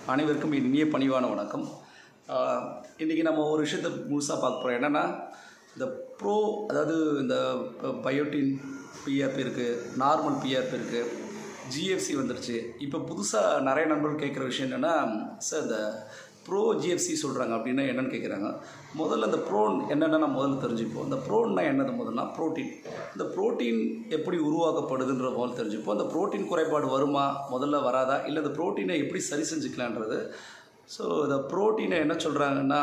அனைவருக்கும் என் இனிய பணிவான வணக்கம் இன்றைக்கி நம்ம ஒரு விஷயத்தை முழுசாக பார்க்க போகிறோம் என்னென்னா இந்த ப்ரோ அதாவது இந்த பயோட்டின் பிஆர்பி இருக்குது நார்மல் பிஆர்பி இருக்குது ஜிஎஃப்சி வந்துருச்சு இப்போ புதுசாக நிறைய நண்பர்கள் கேட்குற விஷயம் என்னென்னா சார் இந்த ப்ரோ ஜிஎஃப்சி சொல்கிறாங்க அப்படின்னா என்னென்னு கேட்குறாங்க முதல்ல இந்த ப்ரோன் என்னென்னு நம்ம முதல்ல தெரிஞ்சுப்போம் இந்த ப்ரோன்னா என்னது முதல்ல ப்ரோட்டீன் இந்த ப்ரோட்டீன் எப்படி உருவாக்கப்படுதுன்ற முதல்ல தெரிஞ்சுப்போம் அந்த ப்ரோட்டீன் குறைபாடு வருமா முதல்ல வராதா இல்லை இந்த ப்ரோட்டீனை எப்படி சரி செஞ்சுக்கலான்றது ஸோ இந்த ப்ரோட்டீனை என்ன சொல்கிறாங்கன்னா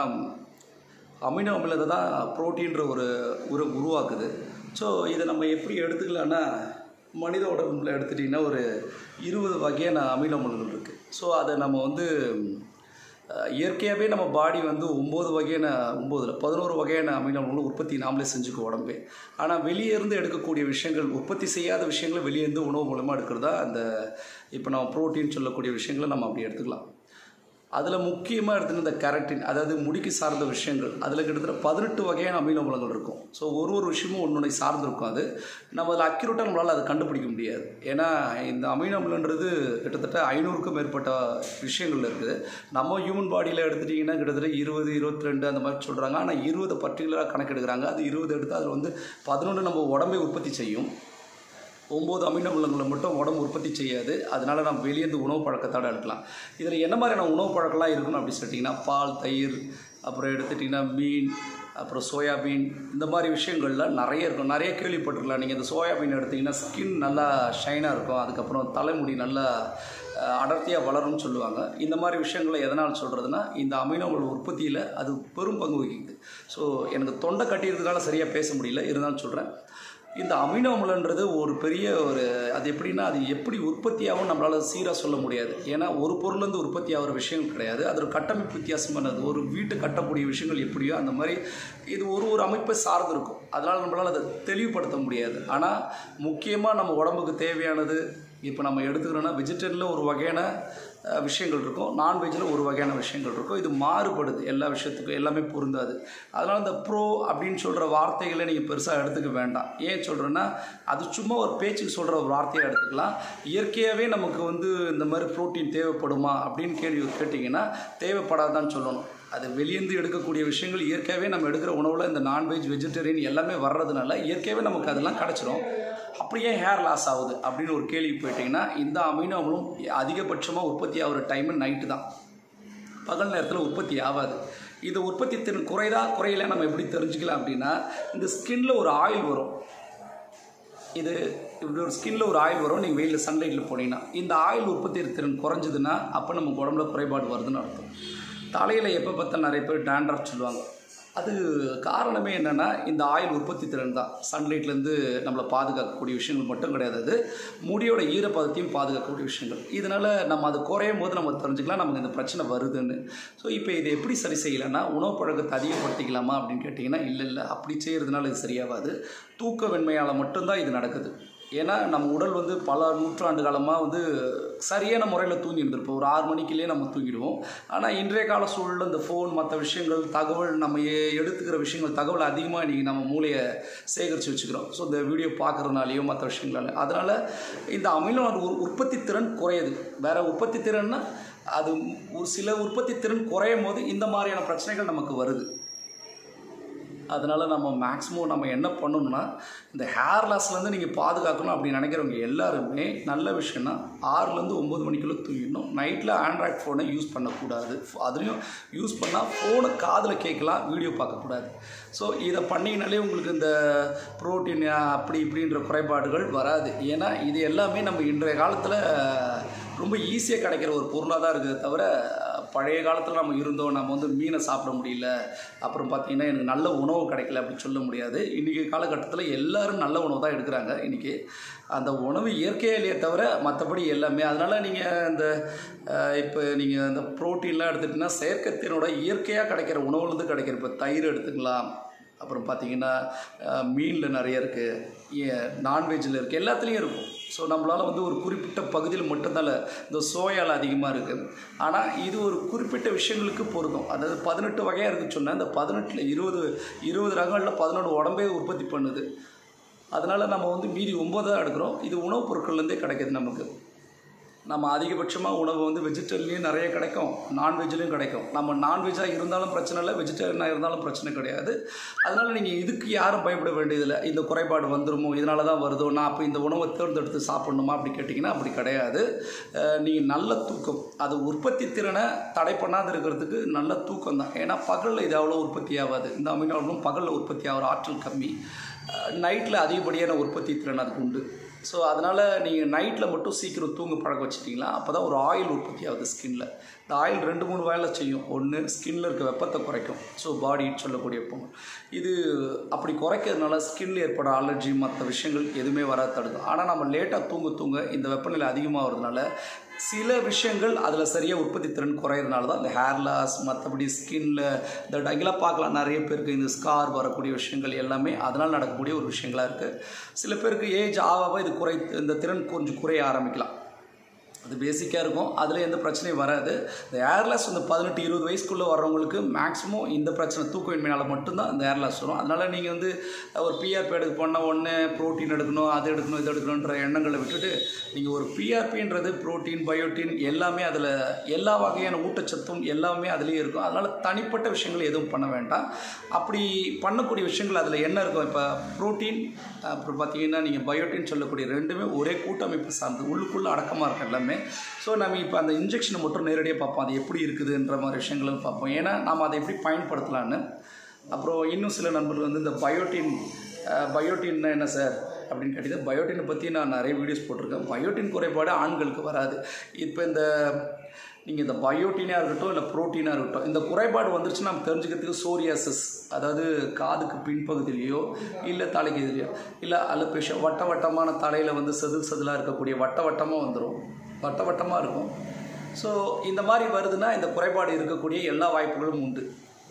அமினோ அமிலத்தை தான் ப்ரோட்டீன்ற ஒரு உரு உருவாக்குது ஸோ இதை நம்ம எப்படி எடுத்துக்கலான்னா மனித உடம்புல எடுத்துட்டிங்கன்னா ஒரு இருபது வகையான அமினோ அமிலங்கள் இருக்குது ஸோ அதை நம்ம வந்து அஹ், இயற்கையாகவே நம்ம பாடி வந்து ஒம்பது வகையான ஒம்போதில் பதினோரு வகையான அமினோ அமிலங்கள் உற்பத்தி நாமளே செஞ்சுக்கோ உடம்பே ஆனால் வெளியே இருந்து எடுக்கக்கூடிய விஷயங்கள் உற்பத்தி செய்யாத விஷயங்களை வெளியே இருந்து உணவு மூலமாக எடுக்கிறதா அந்த இப்போ நம்ம ப்ரோட்டீன் சொல்லக்கூடிய விஷயங்களை நம்ம அப்படி எடுத்துக்கலாம் அதில் முக்கியமாக எடுத்துன்னு இந்த கேரட்டின் அதாவது முடிக்கு சார்ந்த விஷயங்கள் அதில் கிட்டத்தட்ட பதினெட்டு வகையான அமினோ அமிலங்கள் இருக்கும் ஸோ ஒரு ஒரு விஷயமும் ஒன்று சார்ந்திருக்கும் அது நம்ம அதில் அக்யூரேட்டாக நம்மளால் அதை கண்டுபிடிக்க முடியாது ஏன்னா இந்த அமினோ அமிலன்றது கிட்டத்தட்ட ஐநூறுக்கும் மேற்பட்ட விஷயங்கள் இருக்குது நம்ம ஹியூமன் பாடியில் எடுத்துட்டிங்கன்னா கிட்டத்தட்ட இருபது இருபத்தி ரெண்டு அந்த மாதிரி சொல்கிறாங்க ஆனால் இருபது பர்டிகுலராக கணக்கெடுக்கிறாங்க அது இருபது எடுத்து அதில் வந்து பதினொன்று நம்ம உடம்பே உற்பத்தி செய்யும் ஒம்பது அமினோ அமிலங்களை மட்டும் உடம்பு உற்பத்தி செய்யாது அதனால நம்ம வெளியேந்து உணவு பழக்கத்தோட எடுக்கலாம் இதில் என்ன மாதிரியான உணவு பழக்கம்லாம் இருக்கணும் அப்படின்னு சொல்லிட்டிங்கன்னா பால் தயிர் அப்புறம் எடுத்துட்டிங்கன்னா மீன் அப்புறம் சோயாபீன் இந்த மாதிரி விஷயங்கள்லாம் நிறைய இருக்கும் நிறைய கேள்விப்பட்டிருக்கலாம் நீங்கள் இந்த சோயாபீன் எடுத்திங்கன்னா ஸ்கின் நல்லா ஷைனாக இருக்கும் அதுக்கப்புறம் தலைமுடி நல்லா அஹ், அடர்த்தியாக வளரும்னு சொல்லுவாங்க இந்த மாதிரி விஷயங்களை எதனால் சொல்கிறதுனா இந்த அமினோகள் உற்பத்தியில் அது பெரும் பங்கு வகிக்குது ஸோ எனக்கு தொண்டை கட்டியிருந்ததுனால சரியாக பேச முடியல இருந்தாலும் சொல்கிறேன் இந்த அமினோ அமிலன்றது ஒரு பெரிய ஒரு அது எப்படின்னா அது எப்படி உற்பத்தியாகவும் நம்மளால் சீராக சொல்ல முடியாது ஏன்னா ஒரு பொருள்லேருந்து உற்பத்தி ஆகிற விஷயங்கள் கிடையாது அது ஒரு கட்டமைப்பு வித்தியாசமானது ஒரு வீட்டு கட்டக்கூடிய விஷயங்கள் எப்படியோ அந்த மாதிரி இது ஒரு ஒரு அமைப்பை சார்ந்து இருக்கும் அதனால் நம்மளால் அதை தெளிவுபடுத்த முடியாது ஆனால் முக்கியமாக நம்ம உடம்புக்கு தேவையானது இப்போ நம்ம எடுத்துக்கிறோன்னா வெஜிடேரியனில் ஒரு வகையான அஹ், விஷயங்கள் இருக்கும் நான்வெஜ்ஜில் ஒரு வகையான விஷயங்கள் இருக்கும் இது மாறுபடுது எல்லா விஷயத்துக்கும் எல்லாமே பொருந்தாது அதனால் இந்த ப்ரோ அப்படின்னு சொல்கிற வார்த்தைகளை நீங்கள் பெருசாக எடுத்துக்க வேண்டாம் ஏன் சொல்கிறேன்னா அது சும்மா ஒரு பேச்சுக்கு சொல்கிற ஒரு வார்த்தையை எடுத்துக்கலாம் இயற்கையாகவே நமக்கு வந்து இந்த மாதிரி ப்ரோட்டீன் தேவைப்படுமா அப்படின்னு கேள்வி கேட்டிங்கன்னா தேவைப்படாதான்னு சொல்லணும் அது வெளியேந்து எடுக்கக்கூடிய விஷயங்கள் இயற்கையாகவே நம்ம எடுக்கிற உணவில் இந்த நான்வெஜ் வெஜிடேரியன் எல்லாமே வர்றதுனால இயற்கையாகவே நமக்கு அதெல்லாம் கிடச்சிரும் அப்படியே ஹேர் லாஸ் ஆகுது அப்படின்னு ஒரு கேள்வி போயிட்டிங்கன்னா இந்த அமினோ அமிலம் அதிகபட்சமாக உற்பத்தி ஆகிற டைமு நைட்டு தான் பகல் நேரத்தில் உற்பத்தி ஆகாது இது உற்பத்தி திறன் குறைதா குறையல நம்ம எப்படி தெரிஞ்சுக்கலாம் அப்படின்னா இந்த ஸ்கின்ல ஒரு ஆயில் வரும் இது இப்படி ஒரு ஸ்கின்ல ஒரு ஆயில் வரும் நீங்கள் வெயிலில் சன்லைட்டில் போனீங்கன்னா இந்த ஆயில் உற்பத்தி திறன் குறைஞ்சதுன்னா அப்போ நம்ம உடம்புல குறைபாடு வருதுன்னு அர்த்தம் தலையில் எப்போ பார்த்தா நிறைய பேர் டேண்ட்ரஃப் சொல்லுவாங்க அது காரணமே என்னென்னா இந்த ஆயில் உற்பத்தி திறன் தான் சன்லைட்லேருந்து நம்மளை பாதுகாக்கக்கூடிய விஷயங்கள் மட்டும் கிடையாது அது முடியோட ஈரப்பதத்தையும் பாதுகாக்கக்கூடிய விஷயங்கள் இதனால் நம்ம அது குறையும் போது நம்ம தெரிஞ்சுக்கலாம் நமக்கு இந்த பிரச்சனை வருதுன்னு ஸோ இப்போ இதை எப்படி சரி செய்யலைன்னா உணவு பழக்கத்தை அதிகப்படுத்திக்கலாமா அப்படின்னு கேட்டிங்கன்னா இல்லை இல்லை அப்படி செய்கிறதுனால இது சரியாகாது தூக்க வெண்மையால் மட்டும்தான் இது நடக்குது ஏன்னா நம்ம உடல் வந்து பல நூற்றாண்டு காலமாக வந்து சரியான முறையில் தூங்கி இருந்திருப்போம் ஒரு ஆறு மணிக்குள்ளே நம்ம தூங்கிடுவோம் ஆனால் இன்றைய கால சூழலில் இந்த ஃபோன் மற்ற விஷயங்கள் தகவல் நம்ம எ- எடுத்துக்கிற விஷயங்கள் தகவல் அதிகமாக இன்றைக்கி நம்ம மூளையை சேகரித்து வச்சுக்கிறோம் ஸோ இந்த வீடியோ பார்க்குறதுனாலையோ மற்ற விஷயங்களால அதனால் இந்த அமினோ உ- உற்பத்தி திறன் குறையுது வேறு உற்பத்தி திறன்னா அது ஒரு சில உற்பத்தி திறன் குறையும் போது இந்த மாதிரியான பிரச்சனைகள் நமக்கு வருது அதனால் நம்ம மேக்ஸிமம் நம்ம என்ன பண்ணணும்னா இந்த ஹேர் லாஸ்லேருந்து நீங்கள் பாதுகாக்கணும் அப்படி நினைக்கிறவங்க எல்லாருமே நல்ல விஷயம்னா ஆறுலேருந்து ஒம்பது மணிக்குள்ளே தூங்கிடணும் நைட்டில் ஆண்ட்ராய்ட் ஃபோனை யூஸ் பண்ணக்கூடாது அதுலேயும் யூஸ் பண்ணால் ஃபோனை காதில் கேட்கலாம் வீடியோ பார்க்கக்கூடாது ஸோ இதை பண்ணிங்கனாலே உங்களுக்கு இந்த புரோட்டீன் அப்படி இப்படின்ற குறைபாடுகள் வராது ஏன்னா இது எல்லாமே நம்ம இன்றைய காலத்தில் ரொம்ப ஈஸியாக கிடைக்கிற ஒரு பொருளாக தான் இருக்குது தவிர பழைய காலத்தில் நம்ம இருந்தோம் நம்ம வந்து மீனை சாப்பிட முடியல அப்புறம் பார்த்தீங்கன்னா எனக்கு நல்ல உணவு கிடைக்கல அப்படின்னு சொல்ல முடியாது இன்றைக்கி காலகட்டத்தில் எல்லாரும் நல்ல உணவு தான் எடுக்கிறாங்க இன்றைக்கி அந்த உணவு இயற்கையே இல்லையே தவிர மற்றபடி எல்லாமே அதனால் நீங்கள் இந்த அஹ், இப்போ நீங்கள் இந்த ப்ரோட்டீன்லாம் எடுத்துட்டிங்கன்னா செயற்கைத்தினோட இயற்கையாக கிடைக்கிற உணவுலேருந்து கிடைக்கிற இப்போ தயிர் எடுத்துக்கலாம் அப்புறம் பார்த்தீங்கன்னா மீனில் நிறைய இருக்குது நான்வெஜ்ஜில் இருக்குது எல்லாத்துலேயும் இருக்கும் ஸோ நம்மளால் வந்து ஒரு குறிப்பிட்ட பகுதியில் மட்டும்தான் இல்ல, இந்த சோயால் அதிகமாக இருக்குது ஆனால் இது ஒரு குறிப்பிட்ட விஷயங்களுக்கு பொருந்தும் அதாவது பதினெட்டு வகையாக இருக்குன்னு சொன்னால் இந்த பதினெட்டில் இருபது இருபது ரகங்களில் பதினொன்று உடம்பே உற்பத்தி பண்ணுது அதனால் நம்ம வந்து மீதி ஒம்பது தான் எடுக்கிறோம் இது உணவுப் பொருட்கள்லேருந்தே கிடைக்கிது நமக்கு நம்ம அதிகபட்சமாக உணவு வந்து வெஜிடேரியன்லேயும் நிறைய கிடைக்கும் நான்வெஜ்லேயும் கிடைக்கும் நம்ம நான்வெஜ்ஜாக இருந்தாலும் பிரச்சனை இல்லை வெஜிடேரியனாக இருந்தாலும் பிரச்சனை கிடையாது அதனால் நீங்கள் இதுக்கு யாரும் பயப்பட வேண்டியதில்லை இந்த குறைபாடு வந்துருமோ இதனால தான் வருதோ நான் அப்போ இந்த உணவை தேர்ந்தெடுத்து சாப்பிடணுமா அப்படி கேட்டிங்கன்னா அப்படி கிடையாது நீங்கள் நல்ல தூக்கம் அது உற்பத்தி திறனை தடை பண்ணாத இருக்கிறதுக்கு நல்ல தூக்கம் தான் ஏன்னா பகலில் இது அவ்வளோ உற்பத்தி ஆகாது இந்த அமினோலும் பகலில் உற்பத்தி ஆகிற ஆற்றல் கம்மி நைட்டில் அதிகப்படியான உற்பத்தி திறன் அதுக்கு உண்டு ஸோ அதனால் நீங்கள் நைட்டில் மட்டும் சீக்கிரம் தூங்க பழக்க வச்சிட்டிங்களா அப்போ தான் ஒரு ஆயில் உற்பத்தி ஆகுது ஸ்கின்ல இந்த ஆயில் ரெண்டு மூணு வேலை செய்யும் ஒன்று ஸ்கின்ல இருக்க வெப்பத்தை குறைக்கும் ஸோ பாடி சொல்லக்கூடிய பொங்கல் இது அப்படி குறைக்கிறதுனால ஸ்கின்ல ஏற்பட அலர்ஜி மற்ற விஷயங்கள் எதுவுமே வராது தடுக்கும் ஆனால் நம்ம லேட்டாக தூங்க தூங்க இந்த வெப்பநிலை அதிகமாகிறதுனால சில விஷயங்கள் அதில் சரியாக உற்பத்தி திறன் குறையிறதுனால தான் இந்த ஹேர் லாஸ் மற்றபடி ஸ்கின்ல இந்த டங்கிலாம் பார்க்கலாம் நிறைய பேருக்கு இந்த ஸ்கார் வரக்கூடிய விஷயங்கள் எல்லாமே அதனால் நடக்கக்கூடிய ஒரு விஷயங்களாக இருக்குது சில பேருக்கு ஏஜ் ஆக இது குறை இந்த திறன் கொஞ்சம் குறைய ஆரம்பிக்கலாம் அது பேசிக்காக இருக்கும் அதில் எந்த பிரச்சனையும் வராது இந்த ஏர்லாஸ் வந்து பதினெட்டு இருபது வயசுக்குள்ளே வர்றவங்களுக்கு மேக்ஸிமம் இந்த பிரச்சனை தூக்கமின்மையால் மட்டும்தான் இந்த ஏர்லாஸ் வரும் அதனால் நீங்கள் வந்து ஒரு பிஆர்பி எடுக்க போனால் ஒன்று ப்ரோட்டீன் எடுக்கணும் அது எடுக்கணும் இது எடுக்கணுன்ற எண்ணங்களை விட்டுட்டு நீங்கள் ஒரு பிஆர்பின்றது ப்ரோட்டீன் பயோட்டீன் எல்லாமே அதில் எல்லா வகையான ஊட்டச்சத்தும் எல்லாமே அதுலேயே இருக்கும் அதனால் தனிப்பட்ட விஷயங்கள் எதுவும் பண்ண வேண்டாம் அப்படி பண்ணக்கூடிய விஷயங்கள் அதில் என்ன இருக்கும் இப்போ ப்ரோட்டீன் அப்புறம் பார்த்தீங்கன்னா நீங்கள் பயோட்டின் சொல்லக்கூடிய ரெண்டுமே ஒரே கூட்டமைப்பு சார்ந்து உள்ளுக்குள்ளே அடக்கமாக இருக்கும் எல்லாமே ஸோ நம்ம இப்போ அந்த இன்ஜெக்ஷனை மட்டும் நேரடியாக பார்ப்போம் அது எப்படி இருக்குதுன்ற மாதிரி விஷயங்களும் பார்ப்போம் ஏன்னா நாம் அதை எப்படி பயன்படுத்தலான்னு அப்புறம் இன்னும் சில நண்பர்கள் வந்து இந்த பயோட்டின் பயோட்டின்னா என்ன சார் அப்படின்னு கேட்டீங்கன்னா பயோட்டினை பற்றி நான் நிறைய வீடியோஸ் போட்டிருக்கேன் பயோட்டின் குறைபாடு ஆண்களுக்கு வராது இப்போ இந்த நீங்கள் இந்த பயோட்டீனாக இருக்கட்டும் இல்லை ப்ரோட்டீனாக இருக்கட்டும் இந்த குறைபாடு வந்துருச்சுன்னா நம்ம தெரிஞ்சுக்கிறதுக்கு சோரியாசிஸ் அதாவது காதுக்கு பின்பகுதியிலையோ இல்லை தலைக்கு இதுலையோ இல்லை அலப்பேஷா வட்ட வட்டமான தலையில் வந்து செதில் செதிலாக இருக்கக்கூடிய வட்ட வட்டமாக வந்துடும் வட்ட வட்டமாக இருக்கும் ஸோ இந்த மாதிரி வருதுன்னா இந்த குறைபாடு இருக்கக்கூடிய எல்லா வாய்ப்புகளும் உண்டு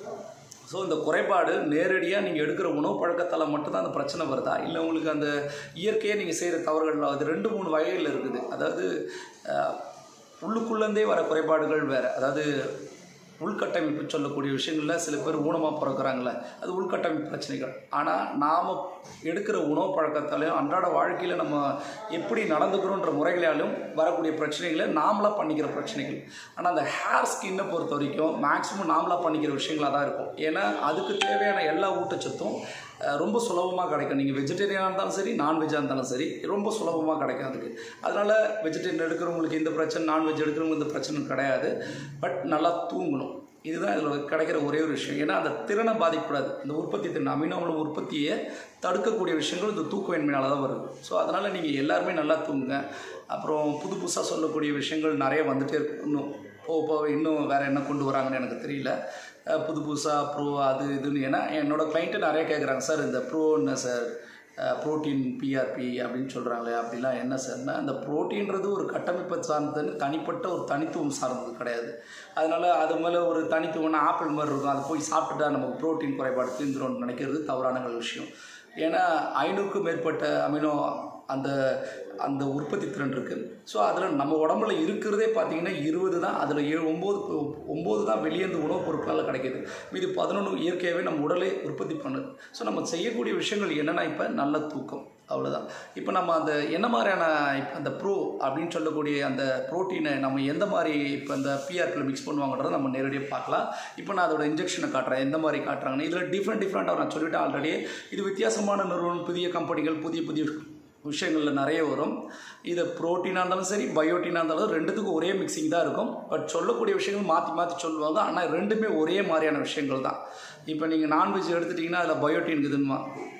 ஸோ இந்த குறைபாடு நேரடியாக நீங்கள் எடுக்கிற உணவு பழக்கத்தால் மட்டும்தான் அந்த பிரச்சனை வருதா இல்லை உங்களுக்கு அந்த இயற்கையாக நீங்கள் செய்கிற தவறுகள் அது ரெண்டு மூணு வகையில் இருக்குது அதாவது அஹ், உள்ளுக்குள்ளேருந்தே வர குறைபாடுகள் வேறு அதாவது உள்கட்டமைப்பு சொல்லக்கூடிய விஷயங்களில் சில பேர் ஊனமாக பிறக்கிறாங்களே அது உள்கட்டமைப்பு பிரச்சனைகள் ஆனால் நாம் எடுக்கிற உணவு பழக்கத்தாலையும் அன்றாட வாழ்க்கையில் நம்ம எப்படி நடந்துக்கிறோன்ற முறைகளாலும் வரக்கூடிய பிரச்சனைகளை நாமளாக பண்ணிக்கிற பிரச்சனைகள் ஆனால் அந்த ஹேர் ஸ்கின்னை பொறுத்த வரைக்கும் மேக்ஸிமம் நாமளாக பண்ணிக்கிற விஷயங்களாக தான் இருக்கும் ஏன்னா அதுக்கு தேவையான எல்லா ஊட்டச்சத்தும் அஹ், ரொம்ப சுலபமாக கிடைக்கும் நீங்கள் வெஜிடேரியனாக இருந்தாலும் சரி நான்வெஜ்ஜாக இருந்தாலும் சரி ரொம்ப சுலபமாக கிடைக்கும் அதுக்கு அதனால் வெஜிடேரியன் எடுக்கிறவங்களுக்கு இந்த பிரச்சனை நான்வெஜ் எடுக்கிறவங்களுக்கு இந்த பிரச்சனை கிடையாது பட் நல்லா தூங்கணும் இதுதான் இதில் கிடைக்கிற ஒரே ஒரு விஷயம் ஏன்னா அந்த திறனை பாதிக்கக்கூடாது இந்த உற்பத்தி திறன் அமினோமல உற்பத்தியை தடுக்கக்கூடிய விஷயங்கள் இந்த தூக்கமின்மையால தான் வருது ஸோ அதனால் நீங்கள் எல்லாருமே நல்லா தூங்குங்க அப்புறம் புது புதுசாக சொல்லக்கூடிய விஷயங்கள் நிறைய வந்துட்டே இருக்கு இன்னும் போக போக இன்னும் வேறு என்ன கொண்டு வராங்கன்னு எனக்கு தெரியல அஹ் புது புதுசாக ப்ரோ அது இதுன்னு ஏன்னா என்னோடய கிளைண்ட்டு நிறைய கேட்குறாங்க சார் இந்த ப்ரோ என்ன சார் ப்ரோட்டீன் பிஆர்பி அப்படின்னு சொல்கிறாங்களே அப்படிலாம் என்ன சார்னா அந்த ப்ரோட்டீன்றது ஒரு கட்டமைப்பை சார்ந்ததுன்னு தனிப்பட்ட ஒரு தனித்துவம் சார்ந்தது கிடையாது அதனால் அது மேலே ஒரு தனித்துவம்னா ஆப்பிள் மாதிரி இருக்கும் அதை போய் சாப்பிட்டுட்டா நமக்கு ப்ரோட்டீன் குறைபாடு தீர்ந்துரும்னு நினைக்கிறது தவறான ஒரு விஷயம் ஏன்னா ஐநூறுக்கும் மேற்பட்ட அமினோ அந்த அந்த உற்பத்தி திறன் இருக்குது ஸோ அதில் நம்ம உடம்புல இருக்கிறதே பார்த்தீங்கன்னா இருபது தான் அதில் ஏழு ஒம்பது ஒம்பது தான் வெளியேந்து உணவுப் பொருட்களால் கிடைக்கிது மீதி பதினொன்று இயற்கையாகவே நம்ம உடலே உற்பத்தி பண்ணுது ஸோ நம்ம செய்யக்கூடிய விஷயங்கள் என்னென்னா இப்போ நல்ல தூக்கம் அவ்வளோதான் இப்போ நம்ம அந்த என்ன மாதிரியான இப்போ அந்த ப்ரோ அப்படின்னு சொல்லக்கூடிய அந்த ப்ரோட்டீனை நம்ம எந்த மாதிரி இப்போ அந்த பிஆர்பியில் மிக்ஸ் பண்ணுவாங்கன்றதை நம்ம நேரடியாக பார்க்கலாம் இப்போ நான் அதோட இன்ஜெக்ஷனை காட்டுறேன் எந்த மாதிரி காட்டுறாங்கன்னு இதில் டிஃப்ரெண்ட் டிஃப்ரெண்ட்டாக நான் சொல்லிட்டேன் ஆல்ரெடி இது வித்தியாசமான நிறுவனம் புதிய கம்பெனிகள் புதிய புதிய விஷயங்களில் நிறைய வரும் இது ப்ரோட்டீனாக இருந்தாலும் சரி பயோட்டீனாக இருந்தாலும் ரெண்டுத்துக்கும் ஒரே மிக்சிங் தான் இருக்கும் பட் சொல்லக்கூடிய விஷயங்கள் மாற்றி மாற்றி சொல்லுவாங்க ஆனால் ரெண்டுமே ஒரே மாதிரியான விஷயங்கள் தான் இப்போ நீங்கள் நான்வெஜ் எடுத்துட்டிங்கன்னா அதில் பயோட்டின் இருக்குதுன்னுமா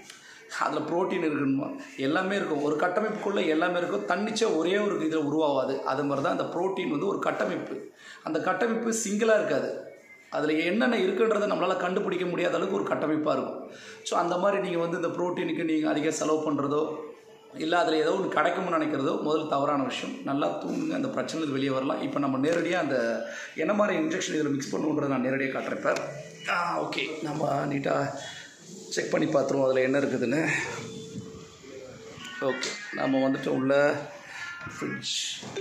அதில் புரோட்டீன் இருக்குன்னுமா எல்லாமே இருக்கும் ஒரு கட்டமைப்புக்குள்ளே எல்லாமே இருக்கும் தன்னிச்சையாக ஒரே ஒரு இதில் உருவாகாது அது மாதிரி தான் அந்த புரோட்டீன் வந்து ஒரு கட்டமைப்பு அந்த கட்டமைப்பு சிங்கிளாக இருக்காது அதில் என்னென்ன இருக்குன்றதை நம்மளால் கண்டுபிடிக்க முடியாத அளவுக்கு ஒரு கட்டமைப்பாக இருக்கும் ஸோ அந்த மாதிரி நீங்கள் வந்து இந்த ப்ரோட்டீனுக்கு நீங்கள் அதிக செலவு பண்ணுறதோ இல்லை அதில் ஏதோ ஒன்று கிடைக்கும்னு நினைக்கிறதோ முதல் தவறான விஷயம் நல்லா தூங்குங்க அந்த பிரச்சனை வெளியே வரலாம் இப்போ நம்ம நேரடியாக அந்த என்ன மாதிரி இன்ஜெக்ஷன் இதில் மிக்ஸ் பண்ணுன்றதை நான் நேரடியாக காட்டுறேன் இப்போ ஓகே நம்ம நீட்டாக செக் பண்ணி பார்த்துருவோம் அதில் என்ன இருக்குதுன்னு ஓகே நம்ம வந்துட்டு உள்ள ஃப்ரிட்ஜ்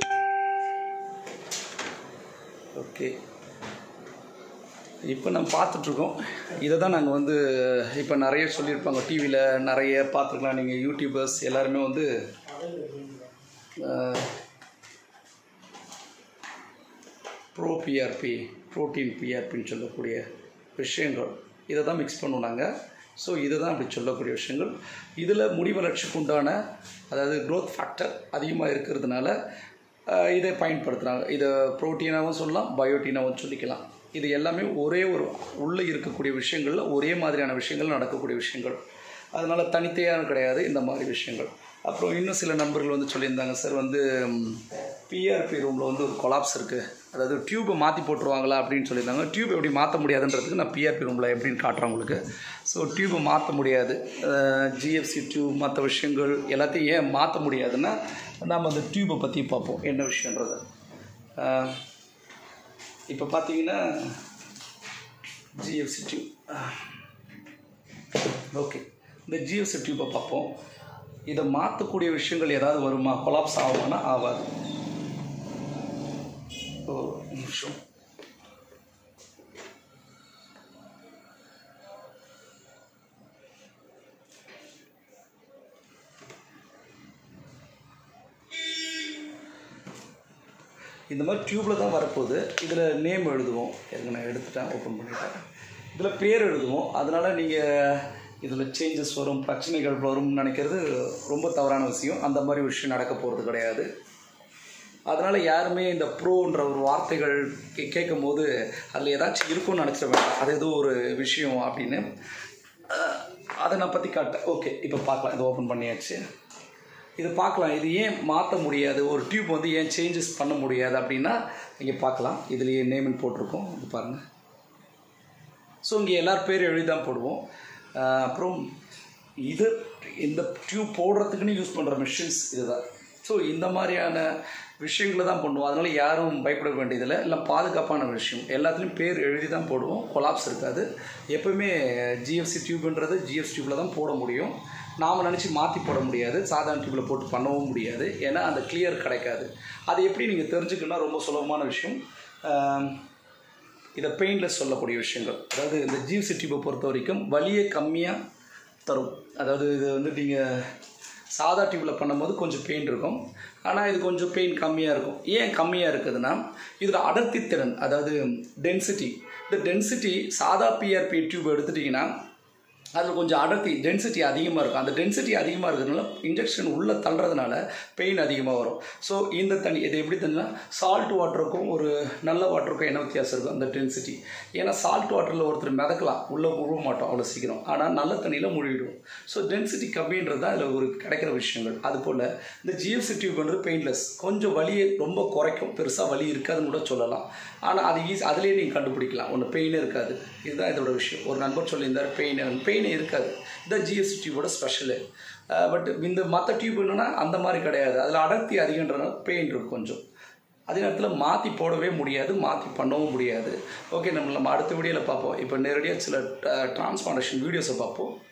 ஓகே இப்போ நம்ம பார்த்துட்ருக்கோம் இதை தான் நாங்கள் வந்து இப்போ நிறைய சொல்லியிருப்பாங்க டிவியில் நிறைய பார்த்துருக்கலாம் நீங்கள் யூடியூபர்ஸ் எல்லாருமே வந்து அஹ், ப்ரோ பிஆர்பி ப்ரோட்டீன் பிஆர்பின்னு சொல்லக்கூடிய விஷயங்கள் இதை தான் மிக்ஸ் பண்ணுவோம் நாங்கள் ஸோ இதை தான் அப்படி சொல்லக்கூடிய விஷயங்கள் இதில் முடி வளர்ச்சிக்கு உண்டான அதாவது க்ரோத் ஃபேக்டர் அதிகமாக இருக்கிறதுனால ஆஹ், இதை பயன்படுத்துகிறாங்க இதை ப்ரோட்டீனாகவும் சொல்லலாம் பயோட்டீனாகவும் சொல்லிக்கலாம் இது எல்லாமே ஒரே ஒரு உள்ளே இருக்கக்கூடிய விஷயங்களில் ஒரே மாதிரியான விஷயங்கள் நடக்கக்கூடிய விஷயங்கள் அதனால் தனித்தையான கிடையாது இந்த மாதிரி விஷயங்கள் அப்புறம் இன்னும் சில நண்பர்கள் வந்து சொல்லியிருந்தாங்க சார் வந்து பிஆர்பி ரூமில் வந்து ஒரு கொலாப்ஸ் இருக்குது அதாவது டியூப்பை மாற்றி போட்டுருவாங்களா அப்படின்னு சொல்லியிருந்தாங்க டியூப் எப்படி மாற்ற முடியாதுன்றதுக்கு நான் பிஆர்பி ரூமில் எப்படின்னு காட்டுறேன் உங்களுக்கு ஸோ டியூப்பை மாற்ற முடியாது ஜிஎஃப்சி டியூப் மற்ற விஷயங்கள் எல்லாத்தையும் ஏன் மாற்ற முடியாதுன்னா நாம் அந்த டியூப்பை பற்றி பார்ப்போம் என்ன விஷயன்றது இப்போ பார்த்தீங்கன்னா ஜிஎஃப்சி டியூப் ஓகே இந்த ஜிஎஃப்சி டியூப்பை பார்ப்போம் இதை மாற்றக்கூடிய விஷயங்கள் ஏதாவது வருமா கொலாப்ஸ் ஆகுமானா ஆகாது ஒரு நிமிஷம் இந்த மாதிரி டியூப்பில் தான் வரப்போகுது இதில் நேம் எழுதுவோம் எனக்கு நான் எடுத்துட்டேன் ஓப்பன் பண்ணிட்டேன் இதில் பேர் எழுதுவோம் அதனால் நீங்கள் இதில் சேஞ்சஸ் வரும் பிரச்சனைகள் வரும்னு நினைக்கிறது ரொம்ப தவறான விஷயம் அந்த மாதிரி விஷயம் நடக்க போகிறது கிடையாது அதனால் யாருமே இந்த ப்ரோன்ற ஒரு வார்த்தைகள் கே கேட்கும் போது அதில் ஏதாச்சும் இருக்கும்னு நினச்சிட வேண்டாம் அது ஏதோ ஒரு விஷயம் அப்படின்னு அஹ், அதை நான் பற்றி காட்டேன் ஓகே இப்போ பார்க்கலாம் இது ஓப்பன் பண்ணியாச்சு இது பார்க்கலாம் இது ஏன் மாற்ற முடியாது ஒரு டியூப் வந்து ஏன் சேஞ்சஸ் பண்ண முடியாது அப்படின்னா இங்கே பார்க்கலாம் இதுலேயே நேம்னு போட்டிருக்கோம் இது பாருங்கள் ஸோ இங்கே எல்லார் பேர் எழுதி தான் போடுவோம் அஹ் அப்புறம் இது இந்த டியூப் போடுறதுக்குன்னு யூஸ் பண்ணுற மிஷின்ஸ் இதுதான் ஸோ இந்த மாதிரியான விஷயங்களை தான் பண்ணுவோம் அதனால் யாரும் பயப்பட வேண்டியதில்லை இல்லை பாதுகாப்பான விஷயம் எல்லாத்துலேயும் பேர் எழுதி தான் போடுவோம் கொலாப்ஸ் இருக்காது எப்பவுமே ஜிஎஃப்சி டியூப்ன்றது ஜிஎஃப்சி டியூப்பில் தான் போட முடியும் நாம் நினச்சி மாற்றி போட முடியாது சாதாரண டியூப்பில் போட்டு பண்ணவும் முடியாது ஏன்னா அந்த கிளியர் கிடைக்காது அது எப்படி நீங்கள் தெரிஞ்சுக்கணும்னா ரொம்ப சுலபமான விஷயம் அஹ் இதை பெயின்லெஸ் சொல்லக்கூடிய விஷயங்கள் அதாவது இந்த ஜிஎஃப்சி டியூப்பை பொறுத்த வரைக்கும் வலியை கம்மியாக தரும் அதாவது இது வந்து நீங்கள் சாதா டியூப்பில் பண்ணும்போது கொஞ்சம் பெயின் இருக்கும் ஆனால் இது கொஞ்சம் பெயின் கம்மியாக இருக்கும் ஏன் கம்மியாக இருக்குதுன்னா இதில் அடர்த்தி திறன் அதாவது டென்சிட்டி இந்த டென்சிட்டி சாதா பிஆர்பி டியூப் எடுத்துட்டிங்கன்னா அதில் கொஞ்சம் அடர்த்தி டென்சிட்டி அதிகமாக இருக்கும் அந்த டென்சிட்டி அதிகமாக இருக்கிறதுனால இன்ஜெக்ஷன் உள்ளே தள்ளுறதுனால பெயின் அதிகமாக வரும் ஸோ இந்த தண்ணி இது எப்படி தண்ணினா சால்ட் வாட்டருக்கும் ஒரு நல்ல வாட்டருக்கும் என்ன வித்தியாசம் இருக்கும் அந்த டென்சிட்டி ஏன்னா சால்ட் வாட்டரில் ஒருத்தர் மிதக்கலாம் உள்ளே முழுவ மாட்டோம் அவ்வளோ சீக்கிரம் ஆனால் நல்ல தண்ணியில் முழுகிடுவோம் ஸோ டென்சிட்டி கம்மின்றது தான் இதில் ஒரு கிடைக்கிற விஷயங்கள் அதுபோல் இந்த ஜிஎஃப்சி டியூப்ன்றது பெயின்லெஸ் கொஞ்சம் வலியை ரொம்ப குறைக்கும் பெருசாக வலி இருக்காதுன்னு கூட சொல்லலாம் ஆனால் அது ஈஸி அதுலேயே நீங்கள் கண்டுபிடிக்கலாம் ஒன்று பெயினே இருக்காது இதுதான் இதோட விஷயம் ஒரு நண்பர் சொல்லியிருந்தார் பெயின் பெயினே இருக்காது இதுதான் ஜிஎஸ்டி டியூபோட ஸ்பெஷலு பட் இந்த மற்ற டியூப் என்னன்னா அந்த மாதிரி கிடையாது அதில் அடர்த்தி அதிகன்றதுனால பெயின் இருக்கும் கொஞ்சம் அதே நேரத்தில் மாற்றி போடவே முடியாது மாற்றி பண்ணவும் முடியாது ஓகே நம்ம நம்ம அடுத்த வீடியோவில் பார்ப்போம் இப்போ நேரடியாக சில டிரான்ஸ்பாண்டேஷன் வீடியோஸை பார்ப்போம்